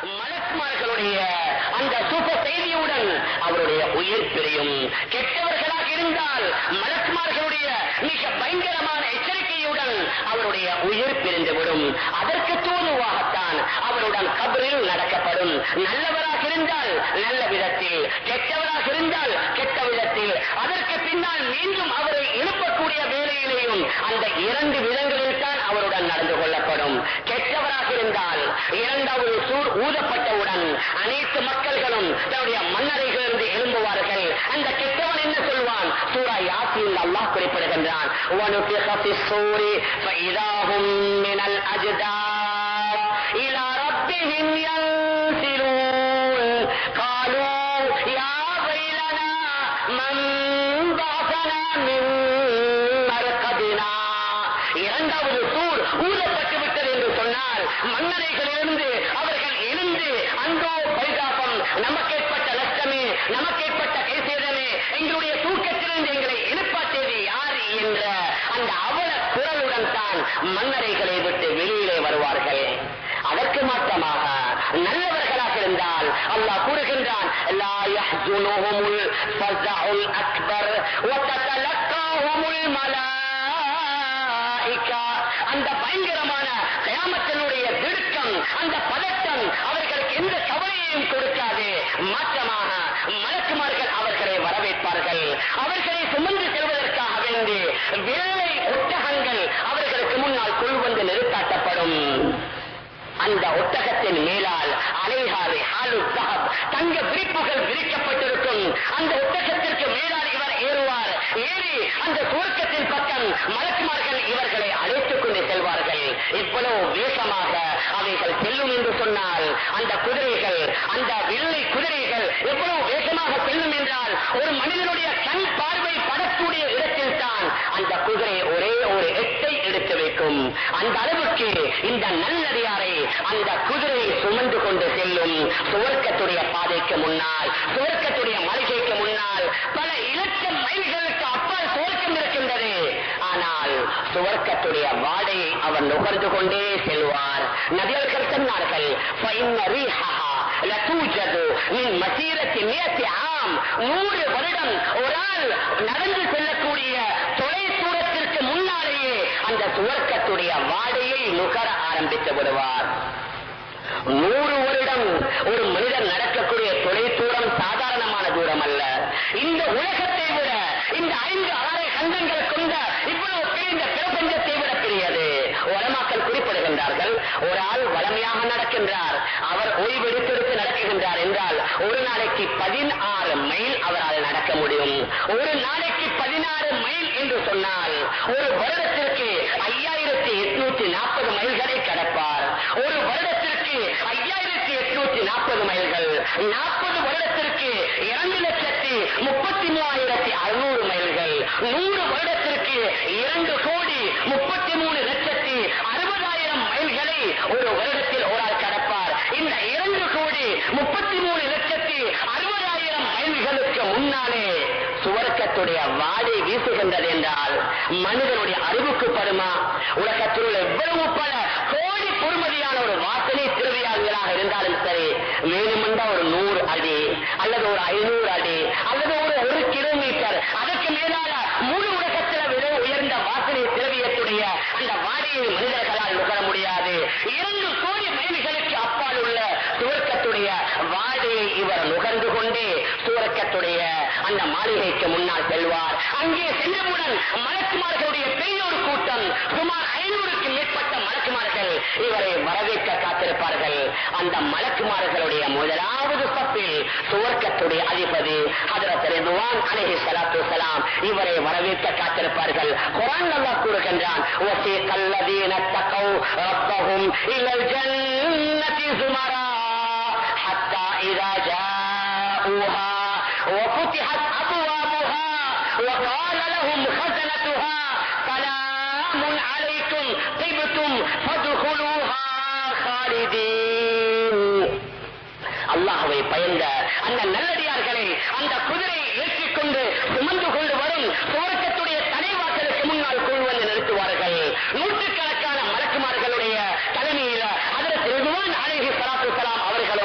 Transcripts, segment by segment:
மலக்குமார்களுடைய அந்த சுப செய்தியுடன் அவருடைய உயிர் பிரியும் கெட்டவர்களாக இருந்தால் மலக்குமார்களுடைய மிக பயங்கரமான எச்சரிக்கையுடன் அவருடைய உயிர் பிரிந்துவிடும் அதற்கு தோதுவாகத்தான் அவருடன் கபரில் நடக்கப்படும் நல்லவராக இருந்தால் நல்ல விதத்தில் கெட்டவராக இருந்தால் கெட்ட விதத்தில் அதற்கு பின்னால் மீண்டும் அவரை எழுப்பக்கூடிய வேலையிலேயும் அந்த இரண்டு விதங்களில் தான் அவருடன் நடந்து கொள்ளப்படும் கெட்டவராக இருந்தால் இரண்டாவது சூர் ஊதப்பட்டவுடன் அனைத்து மக்கள்களும் தன்னுடைய மன்னரைகளிலிருந்து எழும்புவார்கள் அந்த கெட்டவன் என்ன சொல்வான் சூரா யாசின் அல்லாஹ் குறிப்பிடுகின்றான் وَنُفِخَ فِي الصُّورِ فَإِذَا هُمْ مِنَ الْأَجْدَاثِ إِلَى رَبِّهِمْ يَنسِلُونَ قَالُوا يَا وَيْلَنَا مَنْ بَعَثَنَا مِنْ مَرْقَدِنَا இரண்டாவது சூர் ஊதப்பட்டு விட்டது என்று சொன்னால் மன்னரைகளிலிருந்து அவர்கள் எழுந்து அந்தோ பரிதாபம் நமக்கு ஏற்பட்ட நஷ்டமே நமக்கு ஏற்பட்ட கைசேதமே எங்களுடைய தூக்கத்திலிருந்து எங்களை எழுப்பாற்றியது யார் என்ற அந்த அவல குரலுடன் தான் மன்னரைகளை விட்டு வெளியிலே வருவார்கள் அதற்கு மாற்றமாக நல்லவர்களாக இருந்தால் அல்லாஹ் கூறுகின்றான் லா யஹ்சுனுஹுமுல் ஃபஸஉல் அக்பர் வததலக்காஹுமுல் மலாயிகா அந்த பயங்கரமான கயாமத்தினுடைய திடுக்கம் அந்த பதட்டம் அவர்களுக்கு எந்த கவலையையும் கொடுக்காது மாற்றமாக மலக்குமார்கள் அவர்களை வரவேற்பார்கள் அவர்களை சுமந்து செல்வதற்காக வேண்டி வெள்ளை ஒட்டகங்கள் அவர்களுக்கு முன்னால் கொள்வந்து நிறுத்தாட்டப்படும் அந்த ஒட்டகத்தின் மேலால் அலைகாலை ஹாலு தஹப் தங்க விரிப்புகள் விரிக்கப்பட்டிருக்கும் அந்த ஒட்டகத்திற்கு மேலால் இவர் ஏறுவார் ஏறி அந்த சுவர்க்கத்தின் பக்கம் மலக்குமார்கள் இவர்களை அழைத்துக் கொண்டு செல்வார்கள் இவ்வளவு வேகமாக அவைகள் செல்லும் என்று சொன்னால் அந்த குதிரைகள் அந்த வெள்ளை குதிரைகள் எவ்வளவு வேகமாக செல்லும் என்றால் ஒரு மனிதனுடைய கண் பார்வை படக்கூடிய இடத்தில் தான் அந்த குதிரை ஒரே ஒரு எட்டை எடுத்து வைக்கும் அந்த அளவுக்கு இந்த நல்லடியாரை அந்த குதிரை சுமந்து கொண்டு செல்லும் சுவர்க்கத்துடைய பாதைக்கு முன்னால் சுவர்க்கத்துடைய மாளிகைக்கு முன்னால் பல இலட்சம் மைல்களுக்கு அப்பால் சுவர்க்கம் இருக்கின்றது ஆனால் சுவர்க்கத்துடைய வாடையை அவர் நுகர்ந்து கொண்டே செல்வார் நபியர்கள் சொன்னார்கள் "ஃபைன்ன ரீஹஹா லதூஜது மின் மசீரத்தி மியத்தி ஆம்." நூறு வருடம் ஒரு ஆள் நடந்து செல்லக்கூடிய தொலை தூரத்திற்கு முன்னாலேயே அந்த சுவர்க்கத்துடைய வாடையை நுகர ஆரம்பித்து விடுவார் நூறு வருடம் ஒரு மனிதன் நடக்கக்கூடிய தொலை தூரம் சாதாரணமான தூரம் அல்ல இந்த உலகத்தை விட இந்த ஐந்து ஆறு கண்டங்கள் கொண்ட இவ்வளவு பெரிய இந்த பிரபஞ்சத்தை விட பெரியது உலமாக்கள் குறிப்பிடுகின்றார்கள் ஒரு ஆள் வளமையாக நடக்கின்றார் அவர் ஓய்வெடுத்தெடுத்து நடக்குகின்றார் என்றால் ஒரு நாளைக்கு பதினாறு மைல் அவரால் நடக்க முடியும் ஒரு நாளைக்கு பதினாறு மைல் என்று சொன்னால் ஒரு வருடத்திற்கு ஐயாயிரத்தி எட்நூத்தி நாற்பது மைல்களை கடப்பார் ஒரு வருடத்திற்கு ஐயாயிரத்தி எட்நூத்தி நாற்பது மைல்கள் நாற்பது வருடத்திற்கு இரண்டு லட்சத்தி முப்பத்தி மூவாயிரத்தி அறுநூறு மைல்கள் நூறு வருடத்திற்கு இரண்டு கோடி முப்பத்தி மூணு லட்சத்தி அறுபதாயிரம் மைல்களை ஒரு வருடத்தில் ஒரு ஆள் கடப்பார் இந்த இரண்டு கோடி முப்பத்தி மூணு லட்சத்தி அறுபதாயிரம் மைல்களுக்கு முன்னாலே சுவர்க்கத்துடைய வாடை வீசுகின்றது என்றால் மனிதனுடைய அறிவுக்கு படுமா உலகத்தில் உள்ள எவ்வளவு பல கோடி பொறுமதியான ஒரு வாசனை திருவியாளர்களாக இருந்தாலும் சரி வேணுமென்றா ஒரு நூறு அடி அல்லது ஒரு ஐநூறு அடி அல்லது ஒரு ஒரு கிலோமீட்டர் அதற்கு மேலான முழு உலகத்தில் விட உயர்ந்த வாசனை திரவியத்துடைய அந்த வாடையை மனிதர்களால் நுகர முடியாது இரண்டு கோடி மைல்களுக்கு அப்பால் உள்ள சுவர்க்கத்துடைய வாடையை இவர் நுகர்ந்து கொண்டே சுவர்க்கத்துடைய அந்த மாளிகைக்கு முன்னால் செல்வார் அங்கே சென்றவுடன் மலக்குமார்களுடைய பெரியோர் கூட்டம் சுமார் ஐநூறுக்கு மேற்பட்ட மலக்குமார்கள் இவரை வரவேற்க காத்திருப்பார்கள் அந்த மலக்குமார்களுடைய முதலாவது சப்பில் சுவர்க்கத்துடைய அதிபதி ஹதரத் ரிதுவான் அலைஹி ஸலாத்து வஸலாம் இவரை வரவேற்க காத்திருப்பார்கள் குர்ஆன் அல்லாஹ் கூறுகின்றான் وَسِيقَ الَّذِينَ اتَّقَوْا رَبَّهُمْ إِلَى الْجَنَّةِ زُمَرًا حَتَّى إِذَا جَاءُوهَا وفتحت أبوابها وقال لهم خزنتها سلام عليكم طبتم فادخلوها خالدين அல்லாஹுவை பயந்த அந்த நல்லடியார்களை அந்த குதிரையை ஏற்றிக் கொண்டு சுமந்து கொண்டு வரும் சுவர்க்கத்துடைய தலைவாசலுக்கு முன்னால் கொண்டு வந்து நிறுத்துவார்கள் நூற்றுக்கணக்கான மலக்குமார்களுடைய தலைமையில் அதற்கு ரிதுவான் அலைஹி ஸலாத்து வஸலாம் அவர்களும்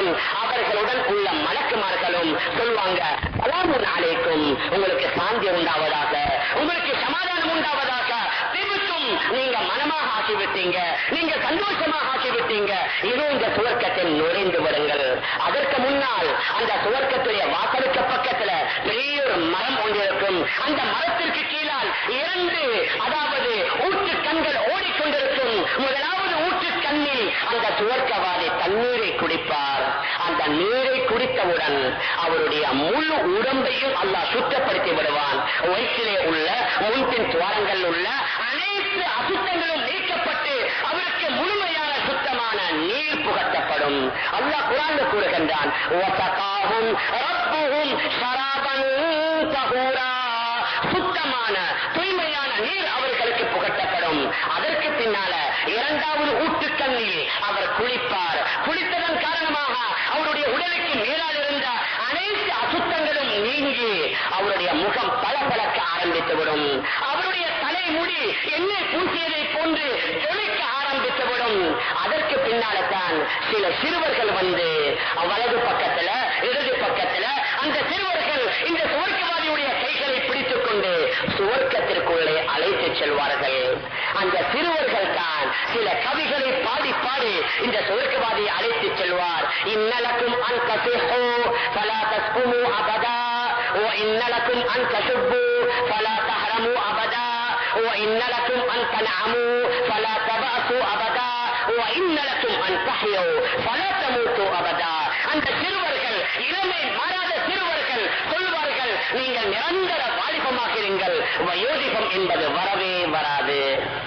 சொல்லுவாங்க சலாமுன் அலைக்கும் உங்களுக்கு சாந்தி உண்டாவதாக உங்களுக்கு சமாதானம் உண்டாவதாக திபுத்தும் நீங்க மனமாக ஆக்கிவிட்டீங்க நீங்க சந்தோஷமாக ஆக்கிவிட்டீங்க இது இந்த சுவர்க்கத்தில் நுழைந்து விடுங்கள் அதற்கு முன்னால் அந்த சுவர்க்கத்துடைய வாசலுக்கு பக்கத்துல பெரிய ஒரு மரம் ஒன்று இருக்கும் அந்த மரத்திற்கு கீழால் இரண்டு அதாவது ஊற்று கண்கள் ஓடிக்கொண்டிருக்கும் முதலாவது ஊற்று கண்ணில் அந்த சுவர்க்கவாதி தண்ணீரை குடிப்பார் அந்த நீரை குடித்தவுடன் அவருடைய முழு உடம்பையும் அல்லாஹ் சுத்தப்படுத்தி விடுவான் வயிற்றிலே உள்ள முன்பின் துவாரங்கள் உள்ள அனைத்து அசுத்தங்களும் நீக்கப்பட்டு அவருக்கு முழுமையான சுத்தமான நீர் புகட்டப்படும் அல்லாஹ் குரான் கூறுகின்றான் "வசகாஹும் ரப்புஹும் ஷராபன் தஹூரா." சுத்தமான தூய்மையான நீர் அவர்களுக்கு புகட்டப்படும் அதற்கு பின்னால இரண்டாவது ஊட்டுக்கண்ணில் அவர் குளிப்பார் குளித்ததன் காரணமாக அவருடைய உடலுக்கு மேலால் இருந்த அனைத்து அசுத்தங்களும் நீங்கி அவருடைய முகம் பளபளக்க ஆரம்பித்துவிடும் அவருடைய தலைமுடி எண்ணெய் பூசியதை போன்று ஜொலிக்க ஆரம்பித்துவிடும் அதற்கு பின்னால்தான் சில சிறுவர்கள் வந்து வலது பக்கத்துல இடது பக்கத்துல அந்த சிறுவர்கள் இந்த சுவர்க்கவாதியுடைய கைகளை பிடித்துக் கொண்டு சுவர்க்கத்திற்குள்ளே அழைத்துச் செல்வார்கள் அந்த சிறுவர்கள் தான் சில கவிகளை பாடி பாடி இந்த சுவர்க்கவாதியை அழைத்துச் செல்வார் இன்னலக்கும் அன் தசிஹு ஃபலா தஸ்குமு அபதா وإن لكم أن تشبوا فلا تحرموا أبدا وإن لكم أن تنعموا فلا تبأسوا أبدا وإن لكم أن تحيوا فلا تموتوا أبدا அந்த சிறுவர்கள் இளமை மாறாத சிறுவர்கள் சொல்வார்கள் நீங்கள் நிரந்தர வாலிபமாகிறீர்கள் வயோதிகம் என்பது வரவே வராது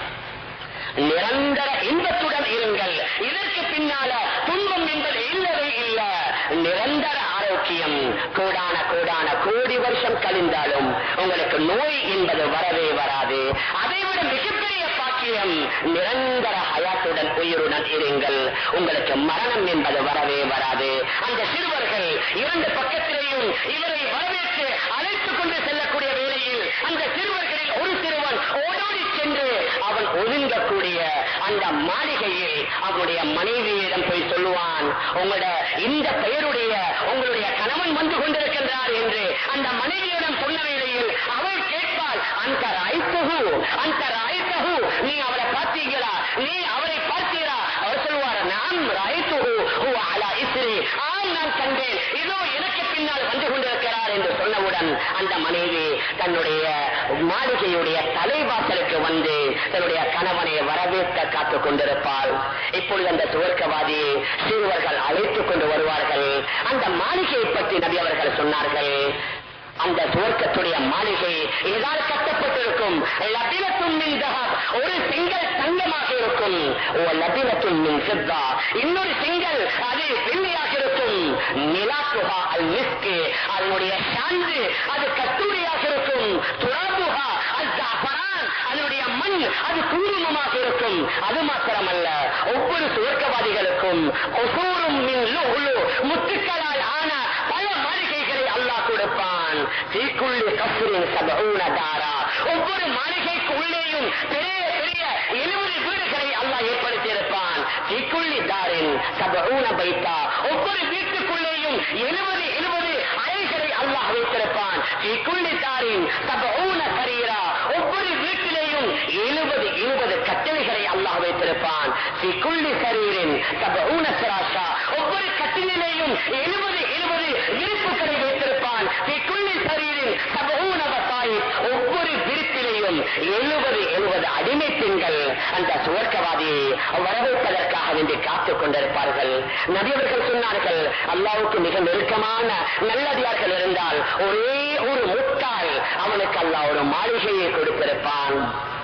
நிரந்தர இன்பத்துடன் இருங்கள் இதற்கு பின்னால துன்பம் என்பது இல்லவே இல்ல நிரந்தர ஆரோக்கியம் கோடான கோடான கோடி வருஷம் கழிந்தாலும் உங்களுக்கு நோய் என்பது வரவே வராது அதைவிட மிகப்பெரிய பாக்கியம் நிரந்தர ஹயாத்துடன் உயிருடன் இருங்கள் உங்களுக்கு மரணம் என்பது வரவே வராது அந்த சிறுவர்கள் இரண்டு பக்கத்திலேயும் இவரை வரவேற்று அழைத்துக் கொண்டு செல்லக்கூடிய வேளையில் அந்த சிறுவர்களில் ஒரு சிறுவன் ஓடோடி சென்று அவன் ஒதுங்கக்கூடிய அந்த மாளிகையில் அவனுடைய மனைவியிடம் போய் சொல்லுவான் உங்களோட இந்த பெயருடைய உங்களுடைய கணவன் வந்து கொண்டிருக்கின்றார் என்று அந்த மனைவியிடம் சொன்ன வேளையில் அவள் கேட்பாள் அந்த ராய்த்தகு அந்த ராய்த்தகு நீ அவரை பார்த்தீங்களா நீ அவரை பார்த்தீரா அவர் சொல்வார் நான் ராய்த்தகு அலா இஸ்ரி ஆம் நான் கண்டேன் இதோ எனக்கு பின்னால் வந்து கொண்டிருக்கிறார் என்று சொன்னவுடன் அந்த மனைவி தன்னுடைய மாளிகையுடைய தலைவாசலுக்கு வந்து தன்னுடைய கணவனை வரவேற்க காத்துக் கொண்டிருப்பாள் இப்பொழுது அந்த சுவர்க்கவாதியை சிறுவர்கள் அழைத்துக் கொண்டு வருவார்கள் அந்த மாளிகையை பற்றி நபி அவர்கள் சொன்னார்கள் அந்த சுவர்க்கத்துடைய மாளிகை ஏதால் கட்டப்பட்டிருக்கும் லபினத்தும் மின் தஹப் ஒரு சிங்கல் தங்கமாக இருக்கும் ஓ லபினத்தும் மின் சித்தா இன்னொரு சிங்கல் அது வெள்ளியாக இருக்கும் நிலாத்துஹா அல் மிஸ்கு அதனுடைய சாந்து அது கத்தூரியாக இருக்கும் துராபுஹா அல் ஜாஃபரான் அதனுடைய மண் அது குங்குமமாக இருக்கும் அது மாத்திரமல்ல ஒவ்வொரு சுவர்க்கவாதிகளுக்கும் ஒசூரும் மின் லுஹ்லு முத்துக்களால் ஆன பல மாளிகைகளை அல்லாஹ் கொடுப்பான் தீக்குள்ளி கசுரின் சபூன தாரா ஒவ்வொரு மாளிகைக்கு உள்ளேயும் பெரிய பெரிய எழுபது வீடுகளை அல்லாஹ் ஏற்படுத்தி இருப்பான் தீக்குள்ளி தாரின் சபூன பைத்தா ஒவ்வொரு வீட்டுக்குள்ளேயும் எழுபது எழுபது அறைகளை அல்லாஹ் வைத்திருப்பான் தீக்குள்ளி தாரின் சபூன சரீரா ஒவ்வொரு வீட்டிலேயும் எழுபது எழுபது கட்டளைகளை அல்லாஹ் வைத்திருப்பான் தீக்குள்ளி சரீரின் சபூன சிராஷா ஒவ்வொரு கட்டிலேயும் எழுபது எழுபது விரிப்புகளை வைத்திருப்பான் தீக்குள்ளி சரீரின் சபூன வசாயி ஒவ்வொரு விரிப்பிலையும் எழுபது எழுபது அடிமை பெண்கள் அந்த சுவர்க்கவாதியை வரவேற்பதற்காக வேண்டி காத்துக் கொண்டிருப்பார்கள் நபியவர்கள் சொன்னார்கள் அல்லாவுக்கு மிக நெருக்கமான நல்லடியார்கள் இருந்தால் ஒரே ஒரு முட்டாள் அவனுக்கு அல்லாஹ் ஒரு மாளிகையை கொடுத்திருப்பான்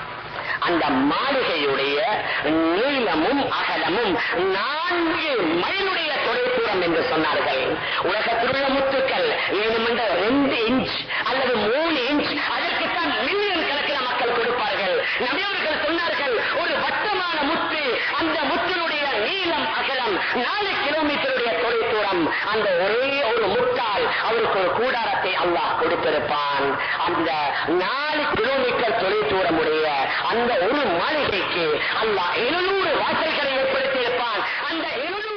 அந்த மாளிகையுடைய நீளமும் அகலமும் நான்கு மைலுடைய தொலைதூரம் என்று சொன்னார்கள் உலகத்தில் உள்ள முத்துக்கள் ஏழுமன்ற ரெண்டு இன்ச் அல்லது மூணு இன்ச் அதற்குத்தான் மில்லியன் கணக்கில் மக்கள் கொடுப்பார்கள் நபியவர்கள் சொன்னார்கள் ஒரு வட்டமான முத்து அந்த முத்தினுடைய நீளம் அகலம் நாலு கிலோமீட்டருடைய தொலைதூரம் அந்த ஒரே ஒரு முட்டால் அவருக்கு ஒரு கூடாரத்தை அல்லாஹ் கொடுத்திருப்பான் அந்த நாலு கிலோமீட்டர் தொலைதூரம் உடைய அந்த ஒரு மாளிகைக்கு அல்லாஹ் எழுநூறு வாசல்களை ஏற்படுத்தியிருப்பான் அந்த எழுநூறு